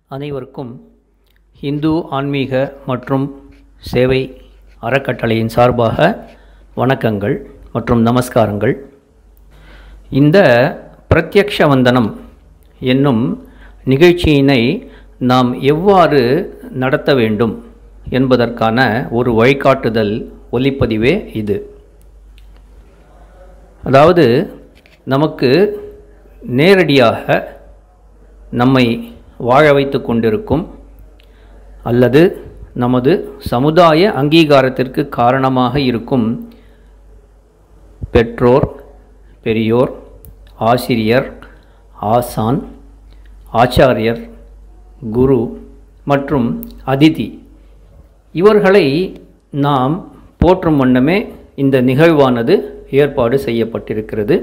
அனைவருக்கும் இந்து ஆன்மீக மற்றும் சேவை அறக்கட்டளையின் சார்பாக வணக்கங்கள் மற்றும் நமஸ்காரங்கள் இந்த பிரத்யக்ஷ வந்தனம் என்னும் நிகழ்ச்சியினை நாம் எவ்வாறு நடத்த வேண்டும் என்பதற்கான ஒரு வழிகாட்டுதல் ஒலிப்பதிவே இது அதாவது நமக்கு நேரடியாக நம்மை வாழ வைத்து கொண்டிருக்கும் அல்லது நமது சமுதாய அங்கீகாரத்திற்கு காரணமாக இருக்கும் பெற்றோர் பெரியோர் ஆசிரியர் ஆசான் ஆச்சாரியர் குரு மற்றும் அதிதி இவர்களை நாம் போற்றும் வண்ணமே இந்த நிகழ்வானது ஏற்பாடு செய்யப்பட்டிருக்கிறது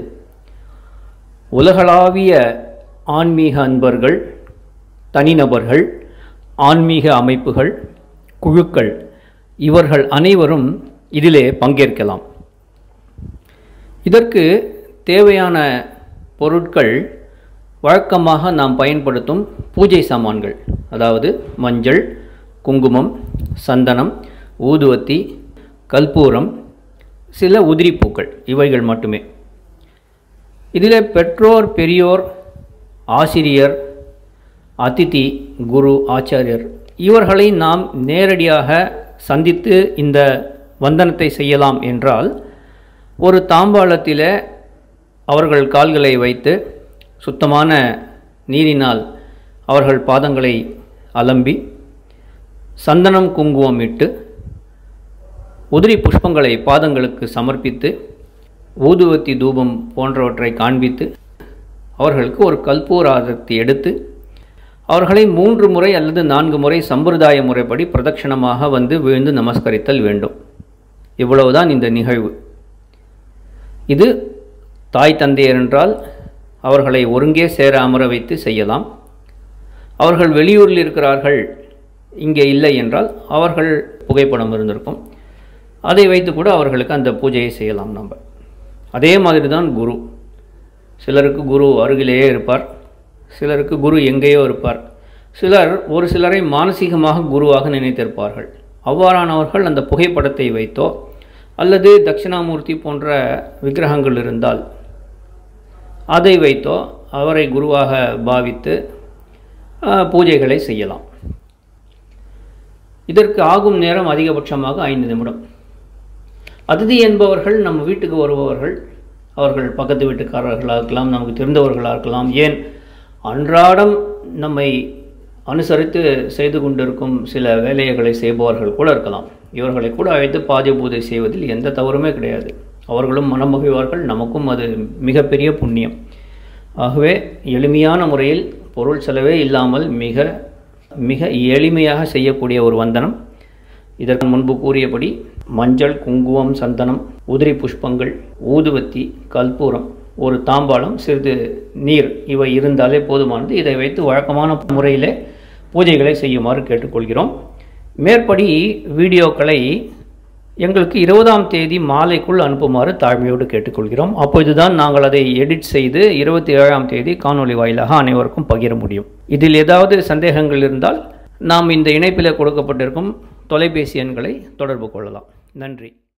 உலகளாவிய ஆன்மீக அன்பர்கள் தனிநபர்கள் ஆன்மீக அமைப்புகள் குழுக்கள் இவர்கள் அனைவரும் இதிலே பங்கேற்கலாம் இதற்கு தேவையான பொருட்கள் வழக்கமாக நாம் பயன்படுத்தும் பூஜை சாமான்கள் அதாவது மஞ்சள் குங்குமம் சந்தனம் ஊதுவத்தி கல்பூரம் சில உதிரிப்பூக்கள் இவைகள் மட்டுமே இதில் பெற்றோர் பெரியோர் ஆசிரியர் அதிதி குரு ஆச்சாரியர் இவர்களை நாம் நேரடியாக சந்தித்து இந்த வந்தனத்தை செய்யலாம் என்றால் ஒரு தாம்பாளத்தில் அவர்கள் கால்களை வைத்து சுத்தமான நீரினால் அவர்கள் பாதங்களை அலம்பி சந்தனம் குங்குமம் இட்டு உதிரி புஷ்பங்களை பாதங்களுக்கு சமர்ப்பித்து ஊதுவத்தி தூபம் போன்றவற்றை காண்பித்து அவர்களுக்கு ஒரு கல்பூராதத்தை எடுத்து அவர்களை மூன்று முறை அல்லது நான்கு முறை சம்பிரதாய முறைப்படி பிரதட்சணமாக வந்து விழுந்து நமஸ்கரித்தல் வேண்டும் இவ்வளவுதான் இந்த நிகழ்வு இது தாய் தந்தையர் என்றால் அவர்களை ஒருங்கே சேர அமர வைத்து செய்யலாம் அவர்கள் வெளியூரில் இருக்கிறார்கள் இங்கே இல்லை என்றால் அவர்கள் புகைப்படம் இருந்திருக்கும் அதை வைத்து கூட அவர்களுக்கு அந்த பூஜையை செய்யலாம் நம்ம அதே மாதிரி தான் குரு சிலருக்கு குரு அருகிலேயே இருப்பார் சிலருக்கு குரு எங்கேயோ இருப்பார் சிலர் ஒரு சிலரை மானசீகமாக குருவாக நினைத்திருப்பார்கள் அவ்வாறானவர்கள் அந்த புகைப்படத்தை வைத்தோ அல்லது தட்சிணாமூர்த்தி போன்ற விக்கிரகங்கள் இருந்தால் அதை வைத்தோ அவரை குருவாக பாவித்து பூஜைகளை செய்யலாம் இதற்கு ஆகும் நேரம் அதிகபட்சமாக ஐந்து நிமிடம் அதிதி என்பவர்கள் நம்ம வீட்டுக்கு வருபவர்கள் அவர்கள் பக்கத்து வீட்டுக்காரர்களாக இருக்கலாம் நமக்கு தெரிந்தவர்களாக இருக்கலாம் ஏன் அன்றாடம் நம்மை அனுசரித்து செய்து கொண்டிருக்கும் சில வேலைகளை செய்பவர்கள் கூட இருக்கலாம் இவர்களை கூட அழைத்து பாதி பூஜை செய்வதில் எந்த தவறுமே கிடையாது அவர்களும் மனமகிழ்வார்கள் நமக்கும் அது மிகப்பெரிய புண்ணியம் ஆகவே எளிமையான முறையில் பொருள் செலவே இல்லாமல் மிக மிக எளிமையாக செய்யக்கூடிய ஒரு வந்தனம் இதற்கு முன்பு கூறியபடி மஞ்சள் குங்குமம் சந்தனம் உதிரி புஷ்பங்கள் ஊதுவத்தி கல்பூரம் ஒரு தாம்பாளம் சிறிது நீர் இவை இருந்தாலே போதுமானது இதை வைத்து வழக்கமான முறையில் பூஜைகளை செய்யுமாறு கேட்டுக்கொள்கிறோம் மேற்படி வீடியோக்களை எங்களுக்கு இருபதாம் தேதி மாலைக்குள் அனுப்புமாறு தாழ்மையோடு கேட்டுக்கொள்கிறோம் அப்பொழுதுதான் நாங்கள் அதை எடிட் செய்து இருபத்தி ஏழாம் தேதி காணொலி வாயிலாக அனைவருக்கும் பகிர முடியும் இதில் ஏதாவது சந்தேகங்கள் இருந்தால் நாம் இந்த இணைப்பில் கொடுக்கப்பட்டிருக்கும் தொலைபேசி எண்களை தொடர்பு கொள்ளலாம் நன்றி